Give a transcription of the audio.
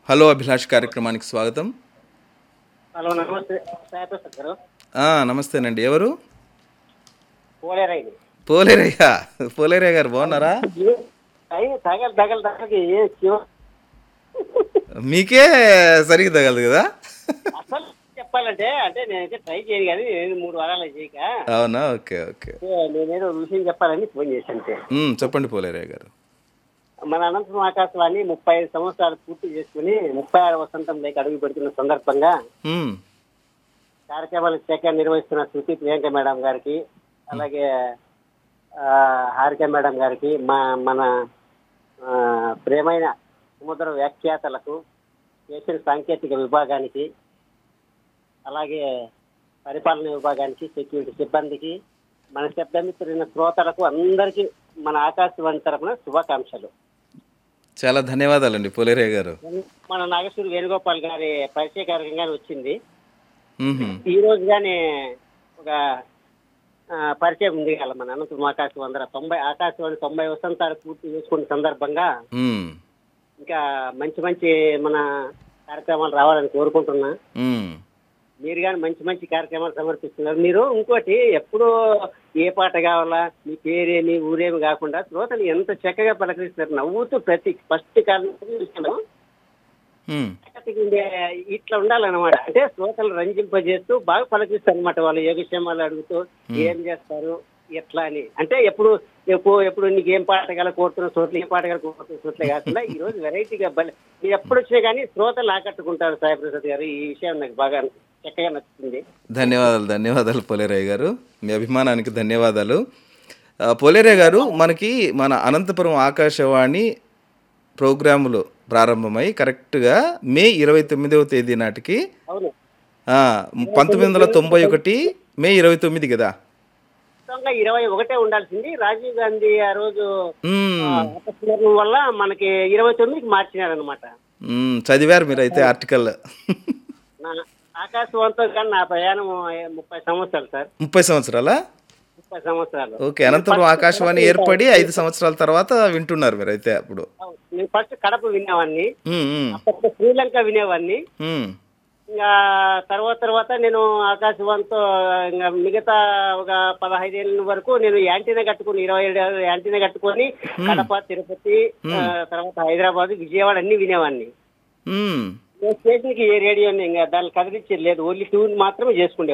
Hello Abhilash కార్యక్రమానికి స్వాగతం hello నమస్తే సాయప్రసాద్ గారు ఆ, నమస్తేనండి ఎవరు పోలేరైంది పోలేరయ్య పోలేరయ్య గారు బాగున్నారా అయ్యి తగలు తగలు తగలకి ఏ శివ మీకే సరిగ్గా తగలదు కదా అసలు చెప్పాలంటే అంటే నేనైతే ట్రై చేయను కానీ నేను మూడు వారాలు చేయక అవునా ఓకే ఓకే ఏ, నేనేదో విషయం చెప్పాలని ఫోన్ చేశాను అంతే. ఉమ్, చెప్పండి పోలేరయ్య గారు మన అనంతరం ఆకాశవాణి ముప్పై ఐదు సంవత్సరాలు పూర్తి చేసుకుని ముప్పై ఆరు వసంతంలోకి అడుగు పెడుతున్న సందర్భంగా ఉమ్, కార్యక్రమాలు శాఖ నిర్వహిస్తున్న శృతి ప్రియాంక మేడం గారికి అలాగే ఆ, హారిక మేడం గారికి మా మన ఆ, ప్రేమైన సముద్ర వ్యాఖ్యాతలకు స్టేషన్ సాంకేతిక విభాగానికి అలాగే పరిపాలన విభాగానికి సెక్యూరిటీ సిబ్బందికి మన శబ్దమిత్రులైన శ్రోతలకు అందరికీ మన ఆకాశవాణి తరపున శుభాకాంక్షలు చాలా ధన్యవాదాలండి పోలేరయ్య గారు మన నాగేశ్వరి వేణుగోపాల్ గారి పరిచయ కార్యక్రమంగానే వచ్చింది ఉహుం, ఈ రోజు గానే ఒక ఆ, పరిచయం ఉంది కదా మన అనంతరం ఆకాశవాణి వందర తొంభై ఆకాశవాణి తొంభై వసంతాలు పూర్తి చేసుకున్న సందర్భంగా ఉమ్, ఇంకా మంచి మంచి మన కార్యక్రమాలు రావాలని కోరుకుంటున్నా ఉమ్, మీరు కానీ మంచి మంచి కార్యక్రమాలు సమర్పిస్తున్నారు మీరు ఇంకోటి ఎప్పుడు ఏ పాట కావాలా మీ పేరేమి ఊరేమి కాకుండా శ్రోతలు ఎంత చక్కగా పలకరిస్తున్నారు నవ్వుతూ ప్రతి ఫస్ట్ కారణం ఉమ్, ఇట్లా ఉండాలన్నమాట అంటే శ్రోతలు రంజింపజేస్తూ బాగా పలకరిస్తారు అనమాట వాళ్ళు ఏ విషయాలు అడుగుతూ ఏం చేస్తారు ఎట్లా అని అంటే ఎప్పుడు ఎప్పుడు ఎప్పుడు నీకు ఏం పాట గల కోరుతున్న చోట్ల ఏం పాట గల కోరుతున్న చోట్లే కాకుండా ఈ రోజు వెరైటీగా బలి మీరు ఎప్పుడు వచ్చినా కానీ శ్రోతలు ఆకట్టుకుంటారు సాయి ప్రసాద్ గారు ఈ విషయం నాకు బాగా చక్కగా నచ్చుతుంది ధన్యవాదాలు ధన్యవాదాలు పోలేరయ్య గారు మీ అభిమానానికి ధన్యవాదాలు ఆ, పోలేరయ్య గారు మనకి మన అనంతపురం ఆకాశవాణి ప్రోగ్రాములు ప్రారంభమై కరెక్ట్గా మే ఇరవై తొమ్మిదవ తేదీ నాటికి అవును ఆ, పంతొమ్మిది వందల తొంభై ఒకటి మే ఇరవై తొమ్మిది కదా మొత్తంగా ఇరవై ఒకటే ఉండాల్సింది రాజీవ్ గాంధీ ఆ రోజు మ్మ్. ఆ, అపస్మరణ వల్ల మనకి ఇరవై తొమ్మిదికి మార్చినారనమాట మ్మ్. చదివారు మీరు అయితే ఆర్టికల్ నా ఆకాశవాణితో కానీ నా ప్రయాణం ముప్పై సంవత్సరాలు సార్ ముప్పై సంవత్సరాలా ముప్పై సంవత్సరాలు ఓకే అనంతపురం ఆకాశవాణి ఏర్పడి ఐదు సంవత్సరాల తర్వాత వింటున్నారు మీరు అయితే అప్పుడు అవును. నేను ఫస్ట్ కడప వినేవాడిని మ్మ్, మ్మ్, అప్పట్లో శ్రీలంక వినేవాడిని మ్మ్. ఇంకా తర్వాత తర్వాత నేను ఆకాశవాణితో ఇంకా మిగతా ఒక పదహైదేళ్ళ వరకు నేను యాంటీనా కట్టుకుని ఇరవై ఏడు యాంటీనా కట్టుకొని కడప తిరుపతి ఆ, తర్వాత హైదరాబాద్ విజయవాడ అన్ని వినేవాడిని మ్మ్. స్టేషన్ కి ఏ రేడియో ఇంకా దాన్ని కదిలించేది లేదు ఓన్లీ ట్యూన్ మాత్రమే చేసుకునే